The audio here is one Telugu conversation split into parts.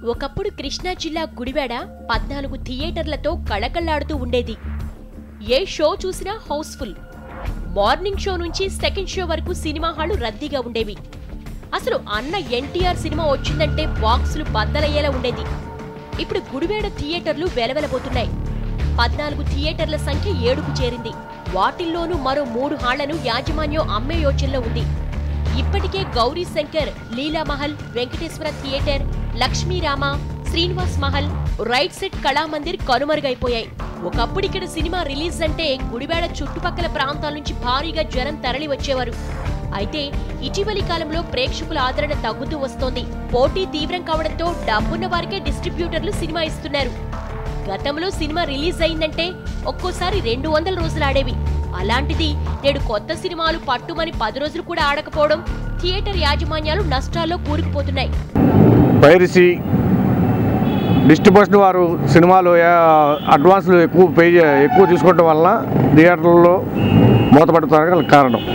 ఒకప్పుడు కృష్ణా జిల్లా గుడివాడ పద్నాలుగు థియేటర్లతో కళకళ్లాడుతూ ఉండేది ఏ షో చూసినా హౌస్ఫుల్ మార్నింగ్ షో నుంచి సెకండ్ షో వరకు సినిమా హాళ్లు రద్దీగా ఉండేవి అసలు అన్న ఎన్టీఆర్ సినిమా వచ్చిందంటే బాక్సులు బద్దలయ్యేలా ఉండేది ఇప్పుడు గుడివాడ థియేటర్లు వెలవెలబోతున్నాయి పద్నాలుగు థియేటర్ల సంఖ్య ఏడుకు చేరింది వాటిల్లోనూ మరో మూడు హాళ్లను యాజమాన్యం అమ్మే యోచనలో ఉంది ఇప్పటికే గౌరీ శంకర్ లీలామహల్ వెంకటేశ్వర థియేటర్ లక్ష్మీరామ శ్రీనివాస్ మహల్ రైట్ సెట్ కళామందిర్ కనుమరుగైపోయాయి ఒకప్పుడు ఇక్కడ సినిమా రిలీజ్ అంటే గుడివాడ చుట్టుపక్కల ప్రాంతాల నుంచి భారీగా జనం తరలి వచ్చేవారు అయితే ఇటీవలి కాలంలో ప్రేక్షకుల ఆదరణ తగ్గుతూ వస్తోంది పోటీ తీవ్రం కావడంతో డబ్బున్న వారికే డిస్ట్రిబ్యూటర్లు సినిమా ఇస్తున్నారు గతంలో సినిమా రిలీజ్ అయిందంటే ఒక్కోసారి రెండు వందల రోజులు ఆడేవి అలాంటిది నేడు కొత్త సినిమాలు పట్టుమని పది రోజులు కూడా ఆడకపోవడం థియేటర్ యాజమాన్యాలు నష్టాల్లో కూరుకుపోతున్నాయి పైరసీ డిస్ట్రిబ్యూషన్ వారు సినిమాలు ఆ, అడ్వాన్స్లు ఎక్కువ పే చే- ఎక్కువ తీసుకోవడం వలన థియేటర్లలో మూతపడటానికి కారణం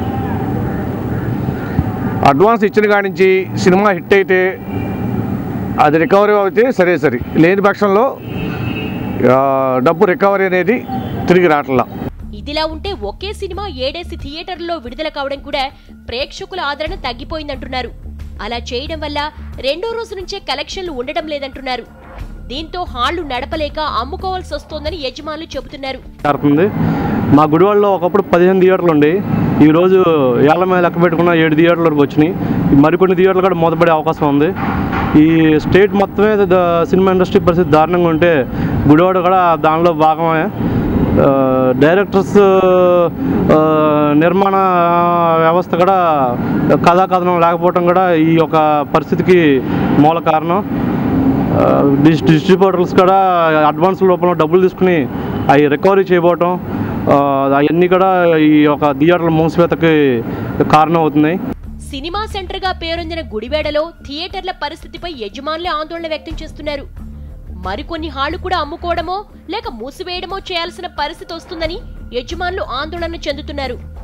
అడ్వాన్స్ ఇచ్చిన కాడి నుంచి సినిమా హిట్ అయితే అది రికవరీ అయితే సరే సరే లేని పక్షంలో ఆ, డబ్బు రికవరీ అనేది తిరిగి రావట్లా ఇదిలా ఉంటే ఒకే సినిమా ఏడేసి థియేటర్లలో విడుదల కావడం కూడా ప్రేక్షకుల ఆదరణ తగ్గిపోయిందంటున్నారు అలా చేయడం వల్ల రెండో రోజు నుంచే కలెక్షన్లు ఉండడం లేదంటున్నారు దీంతో హాళ్లు నడపలేక అమ్ముకోవాల్సి వస్తోందని యజమానులు చెబుతున్నారు జరుగుతుంది మా గుడివాడలో ఒకప్పుడు పదిహేను థియేటర్లు ఉండి ఈరోజు ఏళ్ల మీద లెక్క పెట్టుకున్న ఏడు థియేటర్ల వరకు వచ్చినాయి మరికొన్ని థియేటర్లు కూడా మూతపడే అవకాశం ఉంది ఈ స్టేట్ మొత్తమే ద- సినిమా ఇండస్ట్రీ పరిస్థితి దారుణంగా ఉంటే గుడివాడ కూడా దానిలో భాగమే ఆ, డైరెక్టర్స్ ఆ, నిర్మాణ వ్యవస్థ కూడా కథాకథనం లేకపోవడం కూడా ఈ యొక్క పరిస్థితికి మూల కారణం ఆ, డిస్ డిస్ట్రిబ్యూటర్స్ కూడా అడ్వాన్స్ రూపంలో డబ్బులు తీసుకుని అవి రికవరీ చేయబోవటం ఆ, అవన్నీ కూడా ఈ యొక్క థియేటర్ల మూసివేతకి కారణం అవుతున్నాయి సినిమా సెంటర్ గా పేరొందిన గుడివేడలో థియేటర్ల పరిస్థితిపై యజమానులే ఆందోళన వ్యక్తం చేస్తున్నారు మరికొన్ని హాళ్లు కూడా అమ్ముకోవడమో లేక మూసివేయడమో చేయాల్సిన పరిస్థితి వస్తుందని యజమానులు ఆందోళన చెందుతున్నారు